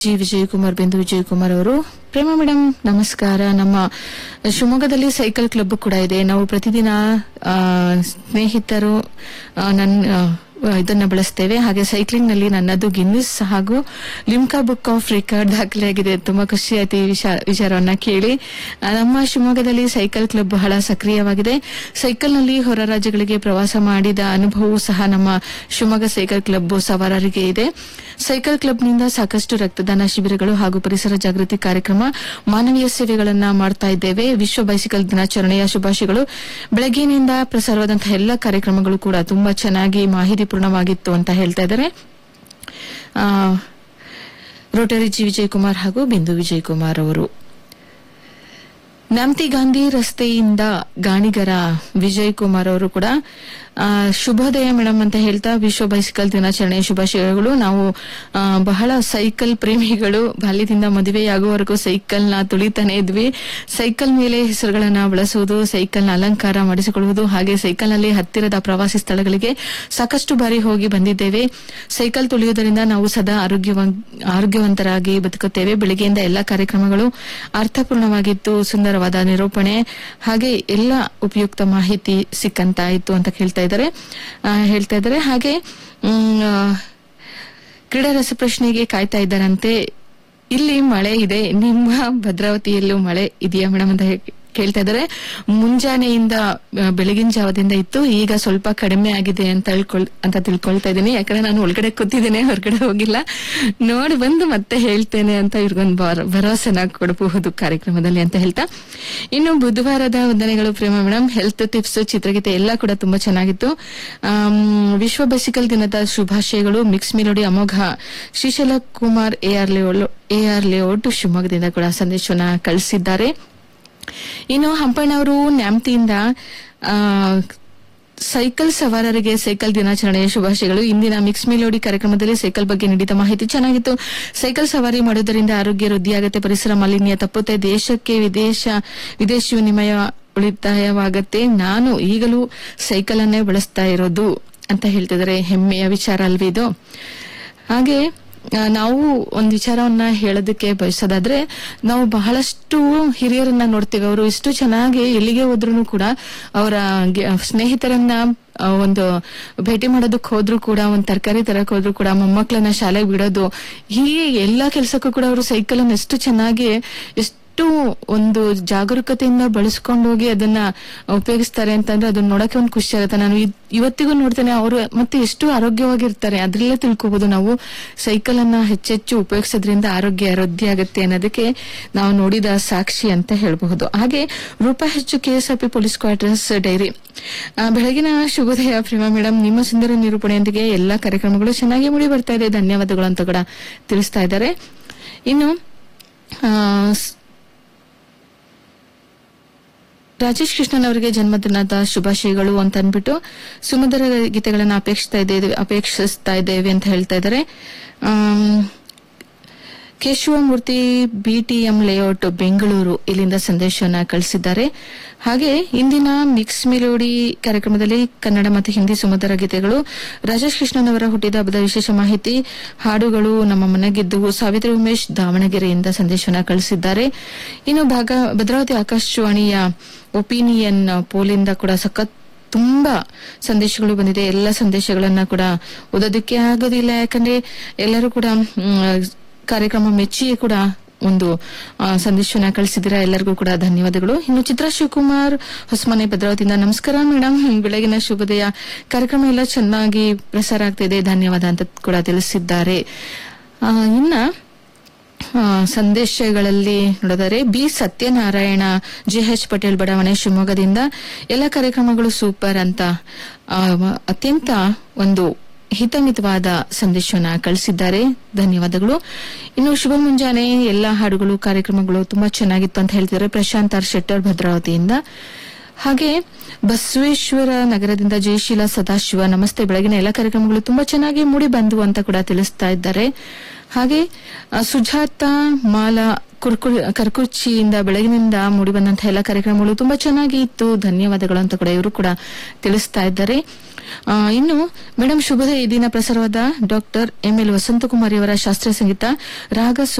G Vijayakumar ಬಿಂದು ವಿಜಯಕುಮಾರ್ ಅವರು ಪ್ರೇಮ madam ನಮಸ್ಕಾರ ನಮ್ಮ ಶಿವಮೊಗ್ಗದಲ್ಲಿ ಸೈಕಲ್ ಕ್ಲಬ್ ಕೂಡ ಇದೆ ನಾವು ಪ್ರತಿದಿನ ಆ, ಸ್ನೇಹಿತರು ಆ, ನನ್ನ ಆ, ಇದನ್ನ ಬಳಸ್ತೇವೆ ಹಾಗೆ ಸೈಕ್ಲಿಂಗ್ ನಲ್ಲಿ ನನ್ನದು ಗಿನ್ನಿಸ್ ಹಾಗೂ ಲಿಮ್ಕಾ ಬುಕ್ ಆಫ್ ರೆಕಾರ್ಡ್ ದಾಖಲೆಯಾಗಿದೆ ತುಂಬಾ ಖುಷಿ ಆಯ್ತು ಈ ವಿಚಾರ ವಿಚಾರವನ್ನ ಕೇಳಿ ಆ, ನಮ್ಮ ಶಿವಮೊಗ್ಗದಲ್ಲಿ ಸೈಕಲ್ ಕ್ಲಬ್ ಬಹಳ ಸಕ್ರಿಯವಾಗಿದೆ ಸೈಕಲ್ ನಲ್ಲಿ ಹೊರ ರಾಜ್ಯಗಳಿಗೆ ಪ್ರವಾಸ ಮಾಡಿದ ಅನುಭವವೂ ಸಹ ನಮ್ಮ ಶಿವಮೊಗ್ಗ ಸೈಕಲ್ ಕ್ಲಬ್ ಸವಾರರಿಗೆ ಇದೆ ಸೈಕಲ್ ಕ್ಲಬ್ನಿಂದ ಸಾಕಷ್ಟು ರಕ್ತದಾನ ಶಿಬಿರಗಳು ಹಾಗೂ ಪರಿಸರ ಜಾಗೃತಿ ಕಾರ್ಯಕ್ರಮ ಮಾನವೀಯ ಸೇವೆಗಳನ್ನ ಮಾಡ್ತಾ ಇದ್ದೇವೆ ವಿಶ್ವ ಬೈಸಿಕಲ್ ದಿನಾಚರಣೆಯ ಶುಭಾಶಯಗಳು ಬೆಳಗ್ಗಿನಿಂದ ಪ್ರಸಾರವಾದಂತಹ ಎಲ್ಲ ಕಾರ್ಯಕ್ರಮಗಳು ಕೂಡ ತುಂಬಾ ಚೆನ್ನಾಗಿ ಮಾಹಿತಿಪೂರ್ಣವಾಗಿತ್ತು ಅಂತ ಹೇಳ್ತಾ ಇದ್ದಾರೆ ಆ, ರೋಟರಿ ಜಿ ವಿಜಯಕುಮಾರ್ ಹಾಗೂ ಬಿಂದು ವಿಜಯಕುಮಾರ್ ಅವರು ನ್ಯಾಮ್ತಿ ಗಾಂಧಿ ರಸ್ತೆಯಿಂದ ಗಾಣಿಗರ ವಿಜಯ್ ಕುಮಾರ್ ಅವರು ಕೂಡ ಆ, ಶುಭೋದಯ ಮೇಡಮ್ ಅಂತ ಹೇಳ್ತಾ ವಿಶ್ವ ಬೈಸಿಕಲ್ ದಿನಾಚರಣೆಯ ಶುಭಾಶಯಗಳು ನಾವು ಆ, ಬಹಳ ಸೈಕಲ್ ಪ್ರೇಮಿಗಳು ಬಾಲ್ಯದಿಂದ ಮದುವೆಯಾಗುವವರೆಗೂ ಸೈಕಲ್ ನ ತುಳಿತಾನೆ ಇದ್ವಿ ಸೈಕಲ್ ಮೇಲೆ ಹೆಸರುಗಳನ್ನ ಬಳಸುವುದು ಸೈಕಲ್ ನ ಅಲಂಕಾರ ಮಾಡಿಸಿಕೊಳ್ಳುವುದು ಹಾಗೆ ಸೈಕಲ್ ನಲ್ಲಿ ಹತ್ತಿರದ ಪ್ರವಾಸಿ ಸ್ಥಳಗಳಿಗೆ ಸಾಕಷ್ಟು ಬಾರಿ ಹೋಗಿ ಬಂದಿದ್ದೇವೆ ಸೈಕಲ್ ತುಳಿಯುವುದರಿಂದ ನಾವು ಸದಾ ಆರೋಗ್ಯವ- ಆರೋಗ್ಯವಂತರಾಗಿ ಬದುಕುತ್ತೇವೆ ಬೆಳಿಗ್ಗೆಯಿಂದ ಎಲ್ಲ ಕಾರ್ಯಕ್ರಮಗಳು ಅರ್ಥಪೂರ್ಣವಾಗಿತ್ತು ಸುಂದರವಾದ ನಿರೂಪಣೆ ಹಾಗೆ ಎಲ್ಲ ಉಪಯುಕ್ತ ಮಾಹಿತಿ ಸಿಕ್ಕಂತಾಯಿತು ಅಂತ ಹೇಳ್ತಾ ಇದ್ದಾರೆ ಆ, ಹೇಳ್ತಾ ಇದ್ದಾರೆ ಹಾಗೆ ಮ್, ಆ, ಕ್ರೀಡಾ ರಸಪ್ರಶ್ನೆಗೆ ಕಾಯ್ತಾ ಇದ್ದಾರಂತೆ ಇಲ್ಲಿ ಮಳೆ ಇದೆ ನಿಮ್ಮ ಭದ್ರಾವತಿಯಲ್ಲೂ ಮಳೆ ಇದೆಯಾ ಮೇಡಮ್ ಅಂತ ಹೇ- ಕೇಳ್ತಾ ಇದ್ದಾರೆ ಮುಂಜಾನೆಯಿಂದ ಆ, ಬೆಳಗಿನ ಜಾವದಿಂದ ಇತ್ತು ಈಗ ಸ್ವಲ್ಪ ಕಡಿಮೆ ಆಗಿದೆ ಅಂತ ತಿಳ್ಕೊಳ್- ಅಂತ ತಿಳ್ಕೊಳ್ತಾ ಇದ್ದೀನಿ ಯಾಕಂದ್ರೆ ನಾನು ಒಳಗಡೆ ಕೂತಿದ್ದೇನೆ ಹೊರಗಡೆ ಹೋಗಿಲ್ಲ ನೋಡಿ ಬಂದು ಮತ್ತೆ ಹೇಳ್ತೇನೆ ಅಂತ ಇವ್ರಿಗೊಂದು ಭರ- ಭರವಸೆನ ಕೊಡಬಹುದು ಕಾರ್ಯಕ್ರಮದಲ್ಲಿ ಅಂತ ಹೇಳ್ತಾ ಇನ್ನು ಬುಧವಾರದ ವಂದನೆಗಳು ಪ್ರೇಮ ಮೇಡಮ್ ಹೆಲ್ತ್ ಟಿಪ್ಸ್ ಚಿತ್ರಗೀತೆ ಎಲ್ಲ ಕೂಡ ತುಂಬಾ ಚೆನ್ನಾಗಿತ್ತು ಆಮ್, ವಿಶ್ವ ಬೈಸಿಕಲ್ ದಿನದ ಶುಭಾಶಯಗಳು mix melody Amogha Srishaila Kumar AR layout AR layout ಶಿವಮೊಗ್ಗದಿಂದ ಕೂಡ ಸಂದೇಶವನ್ನ ಕಳಿಸಿದ್ದಾರೆ ಇನ್ನು ಹಂಪಣ್ಣ ಅವರು ನ್ಯಾಮ್ತಿಯಿಂದ ಆ, ಸೈಕಲ್ ಸವಾರರಿಗೆ ಸೈಕಲ್ ದಿನಾಚರಣೆಯ ಶುಭಾಶಯಗಳು ಇಂದಿನ ಮಿಕ್ಸ್ ಮಿಲೋಡಿ ಕಾರ್ಯಕ್ರಮದಲ್ಲಿ ಸೈಕಲ್ ಬಗ್ಗೆ ನೀಡಿದ ಮಾಹಿತಿ ಚೆನ್ನಾಗಿತ್ತು ಸೈಕಲ್ ಸವಾರಿ ಮಾಡುವುದರಿಂದ ಆರೋಗ್ಯ ವೃದ್ಧಿಯಾಗುತ್ತೆ ಪರಿಸರ ಮಾಲಿನ್ಯ ತಪ್ಪುತ್ತೆ ದೇಶಕ್ಕೆ ವಿದೇಶ ವಿದೇಶಿ ವಿನಿಮಯ ಉಳಿತಾಯವಾಗತ್ತೆ ನಾನು ಈಗಲೂ ಸೈಕಲ್ ಅನ್ನೇ ಬಳಸ್ತಾ ಇರೋದು ಅಂತ ಹೇಳ್ತಿದ್ದಾರೆ ಹೆಮ್ಮೆಯ ವಿಚಾರ ಅಲ್ವೇ ಇದು ಹಾಗೆ ಆ, ನಾವು ಒಂದು ವಿಚಾರವನ್ನ ಹೇಳೋದಕ್ಕೆ ಬಯಸೋದಾದ್ರೆ ನಾವು ಬಹಳಷ್ಟು ಹಿರಿಯರನ್ನ ನೋಡ್ತೇವೆ ಅವರು ಇಷ್ಟು ಚೆನ್ನಾಗಿ ಎಲ್ಲಿಗೆ ಹೋದ್ರು ಕೂಡ ಅವರ ಗೆ- ಸ್ನೇಹಿತರನ್ನ ಆ, ಒಂದು ಭೇಟಿ ಮಾಡೋದಕ್ಕೆ ಹೋದ್ರು ಕೂಡ ಒಂದು ತರಕಾರಿ ತರಕ್ ಹೋದ್ರು ಕೂಡ ಮೊಮ್ಮಕ್ಕಳನ್ನ ಶಾಲೆಗೆ ಬಿಡೋದು ಹೀಗೆ ಎಲ್ಲಾ ಕೆಲಸಕ್ಕೂ ಕೂಡ ಅವರು ಸೈಕಲ್ ಅನ್ನು ಎಷ್ಟು ಚೆನ್ನಾಗಿ ಎಷ್ಟು ಒಂದು ಜಾಗರೂಕತೆಯಿಂದ ಬಳಸ್ಕೊಂಡು ಹೋಗಿ ಅದನ್ನ ಉಪಯೋಗಿಸ್ತಾರೆ ಅಂತಂದ್ರೆ ಅದನ್ನ ನೋಡಕ್ಕೆ ಒಂದು ಖುಷಿ ಆಗುತ್ತೆ ನಾನು ಇದ್- ಇವತ್ತಿಗೂ ನೋಡ್ತೇನೆ ಅವರು ಮತ್ತೆ ಎಷ್ಟು ಆರೋಗ್ಯವಾಗಿರ್ತಾರೆ ಅದ್ರಲ್ಲೇ ತಿಳ್ಕೊಬಹುದು ನಾವು ಸೈಕಲ್ ಅನ್ನ ಹೆಚ್ಚೆಚ್ಚು ಉಪಯೋಗಿಸೋದ್ರಿಂದ ಆರೋಗ್ಯ ವೃದ್ಧಿ ಆಗುತ್ತೆ ಅನ್ನೋದಕ್ಕೆ ನಾವು ನೋಡಿದ ಸಾಕ್ಷಿ ಅಂತ ಹೇಳಬಹುದು ಹಾಗೆ ರೂಪ ಹೆಚ್ಚು ಕೆಎಸ್ಆರ್ಪಿ ಪೊಲೀಸ್ ಕ್ವಾರ್ಟರ್ಸ್ ಡೈರಿ ಆ, ಬೆಳಗಿನ ಶುಭೋದಯ ಪ್ರೇಮ ಮೇಡಮ್ ನಿಮ್ಮ ಸುಂದರ ನಿರೂಪಣೆಯೊಂದಿಗೆ ಎಲ್ಲಾ ಕಾರ್ಯಕ್ರಮಗಳು ಚೆನ್ನಾಗಿ ಮೂಡಿ ಬರ್ತಾ ಇದೆ ಧನ್ಯವಾದಗಳು ಅಂತ ಕೂಡ ತಿಳಿಸ್ತಾ ಇದ್ದಾರೆ ಇನ್ನು ಆ, ಸ್- ರಾಜೇಶ್ ಕೃಷ್ಣನ್ ಅವರಿಗೆ ಜನ್ಮದಿನದ ಶುಭಾಶಯಗಳು ಅಂತ ಅಂದ್ಬಿಟ್ಟು ಸುಮಧುರ ಗೀತೆಗಳನ್ನ ಅಪೇಕ್ಷಿಸ್ತಾ ಇದ್ದೇವೆ ಅಪೇಕ್ಷಿಸ್ತಾ ಇದ್ದೇವೆ ಅಂತ ಹೇಳ್ತಾ ಇದ್ದಾರೆ ಆಮ್, ಕೇಶವಮೂರ್ತಿ ಬಿಟಿಎಂ ಲೇಔಟ್ ಬೆಂಗಳೂರು ಇಲ್ಲಿಂದ ಸಂದೇಶವನ್ನ ಕಳಿಸಿದ್ದಾರೆ ಹಾಗೆ ಇಂದಿನ ಮಿಕ್ಸ್ ಮಿಲೋಡಿ ಕಾರ್ಯಕ್ರಮದಲ್ಲಿ ಕನ್ನಡ ಮತ್ತು ಹಿಂದಿ ಸುಮಧುರ ಗೀತೆಗಳು ರಾಜೇಶ್ ಕೃಷ್ಣನ್ ಅವರ ಹುಟ್ಟಿದ ಹಬ್ಬದ ವಿಶೇಷ ಮಾಹಿತಿ ಹಾಡುಗಳು ನಮ್ಮ ಮನೆಗಿದ್ದವು ಸಾವಿತ್ರಿ ಉಮೇಶ್ ದಾವಣಗೆರೆಯಿಂದ ಸಂದೇಶವನ್ನ ಕಳಿಸಿದ್ದಾರೆ ಇನ್ನು ಭಾಗ ಭದ್ರಾವತಿ ಆಕಾಶವಾಣಿಯ ಒಪಿನಿಯನ್ ಪೋಲಿಂದ ಕೂಡ ಸಖತ್ ತುಂಬಾ ಸಂದೇಶಗಳು ಬಂದಿದೆ ಎಲ್ಲ ಸಂದೇಶಗಳನ್ನ ಕೂಡ ಓದೋದಕ್ಕೆ ಆಗೋದಿಲ್ಲ ಯಾಕಂದ್ರೆ ಎಲ್ಲರೂ ಕೂಡ ಮ್, ಕಾರ್ಯಕ್ರಮ ಮೆಚ್ಚಿಯೇ ಕೂಡ ಒಂದು ಆ, ಸಂದೇಶವನ್ನ ಕಳಿಸಿದಿರಾ ಎಲ್ಲರಿಗೂ ಕೂಡ ಧನ್ಯವಾದಗಳು ಇನ್ನು ಚಿತ್ರಾ ಶಿವಕುಮಾರ್ ಹೊಸಮನೆ ಭದ್ರಾವತಿಯಿಂದ ನಮಸ್ಕಾರ ಮೇಡಮ್ ಬೆಳಗಿನ ಶುಭೋದಯ ಕಾರ್ಯಕ್ರಮ ಎಲ್ಲ ಚೆನ್ನಾಗಿ ಪ್ರಸಾರ ಆಗ್ತಿದೆ ಧನ್ಯವಾದ ಅಂತ ಕೂಡ ತಿಳಿಸಿದ್ದಾರೆ ಆ, ಇನ್ನ ಆ, ಸಂದೇಶಗಳಲ್ಲಿ ನೋಡಿದರೆ ಬಿ ಸತ್ಯನಾರಾಯಣ ಜೆಎಚ್ ಪಟೇಲ್ ಬಡಾವಣೆ ಶಿವಮೊಗ್ಗದಿಂದ ಎಲ್ಲ ಕಾರ್ಯಕ್ರಮಗಳು ಸೂಪರ್ ಅಂತ ಆ, ಅತ್ಯಂತ ಒಂದು ಹಿತಮಿತವಾದ ಸಂದೇಶವನ್ನ ಕಳಿಸಿದ್ದಾರೆ ಧನ್ಯವಾದಗಳು ಇನ್ನು ಶುಭ ಮುಂಜಾನೆ ಎಲ್ಲ ಹಾಡುಗಳು ಕಾರ್ಯಕ್ರಮಗಳು ತುಂಬಾ ಚೆನ್ನಾಗಿತ್ತು ಅಂತ ಹೇಳ್ತಿದ್ದಾರೆ ಪ್ರಶಾಂತ್ ಆರ್ ಶೆಟ್ಟರ್ ಭದ್ರಾವತಿಯಿಂದ ಹಾಗೆ ಬಸವೇಶ್ವರ ನಗರದಿಂದ ಜಯಶೀಲ ಸದಾಶಿವ ನಮಸ್ತೆ ಬೆಳಗಿನ ಎಲ್ಲ ಕಾರ್ಯಕ್ರಮಗಳು ತುಂಬಾ ಚೆನ್ನಾಗಿ ಮೂಡಿ ಬಂದು ಅಂತ ಕೂಡ ತಿಳಿಸ್ತಾ ಇದ್ದಾರೆ ಹಾಗೆ ಆ, ಸುಜಾತ ಮಾಲಾ ಕುರ್ಕು ಕರ್ಕುರ್ಚಿಯಿಂದ ಬೆಳಗಿನಿಂದ ಮೂಡಿಬಂದಂತಹ ಎಲ್ಲ ಕಾರ್ಯಕ್ರಮಗಳು ತುಂಬಾ ಚೆನ್ನಾಗಿ ಇತ್ತು ಧನ್ಯವಾದಗಳು ಅಂತ ಕೂಡ ಇವರು ಕೂಡ ತಿಳಿಸ್ತಾ ಇದ್ದಾರೆ ಆ, ಇನ್ನು ಮೇಡಮ್ ಶುಭದ ಈ ದಿನ ಪ್ರಸಾರವಾದ ಡಾಕ್ಟರ್ ಎಂ ಎಲ್ ವಸಂತಕುಮಾರಿ ಅವರ ಶಾಸ್ತ್ರೀಯ ಸಂಗೀತ ರಾಗ